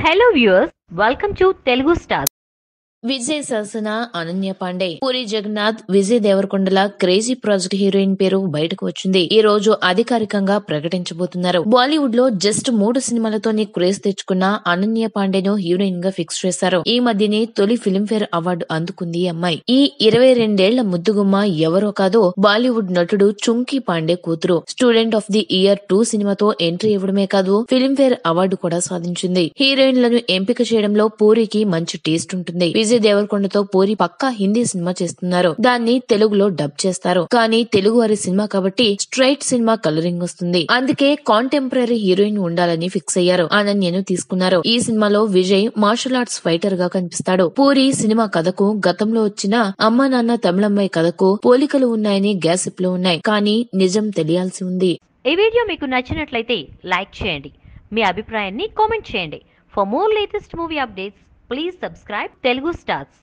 hello viewers welcome to Telugu star Vijay సరసన అనన్య పాండే పూరి జగన్నాథ్ విజయ్ దేవరకొండల crazy project heroine పేరు బయటకు వచ్చింది ఈ రోజు అధికారికంగా ప్రకటించబోతున్నారు బాలీవుడ్ లో జస్ట్ మూడు సినిమాలతోనే క్రేజ్ తెచ్చుకున్న అనన్య పాండేను హీరోయిన్ గా ఫిక్స్ చేశారు ఈ మధ్యనే తొలి ఫిల్మ్ఫేర్ అవార్డు అందుకుంది ఈ అమ్మాయి ఈ ఇరవై రెండేళ్ల ముద్దుగుమ్మ ఎవరో కాదో బాలీవుడ్ నటుడు చుంకీ పాండే కూతురు student of the year two సినిమాతో ఎంట్రీ ఇవ్వడమే కాదు ఫిల్మ్ఫేర్ అవార్డు కూడా సాధించింది హీరోయిన్లను ఎంపిక చేయడంలో పూరికి మంచి టేస్ట్ ఉంటుంది విజయ్ దేవరకొండతో పూరి పక్కా హిందీ సినిమా చేస్తున్నారు దాన్ని తెలుగులో డబ్ చేస్తారు కానీ తెలుగు వారి సినిమా కాబట్టి స్ట్రైట్ సినిమా కలరింగ్ వస్తుంది అందుకే కాంటెంపరీ హీరోయిన్ ఉండాలని ఫిక్స్ అయ్యారు అనన్యను తీసుకున్నారు ఈ సినిమాలో విజయ్ మార్షల్ ఆర్ట్స్ ఫైటర్ గా కనిపిస్తాడు పూరి సినిమా కథకు గతంలో వచ్చిన అమ్మా నాన్న తమిళమ్మాయి కథకు పోలికలు ఉన్నాయని గ్యాసిప్ లో ఉన్నాయి కానీ నిజం తెలియాల్సి ఉంది ఈ వీడియో మీకు నచ్చినట్లయితే లైక్ చేయండి మీ అభిప్రాయాన్ని కామెంట్ చేయండి for more latest movie updates please subscribe Telugu stars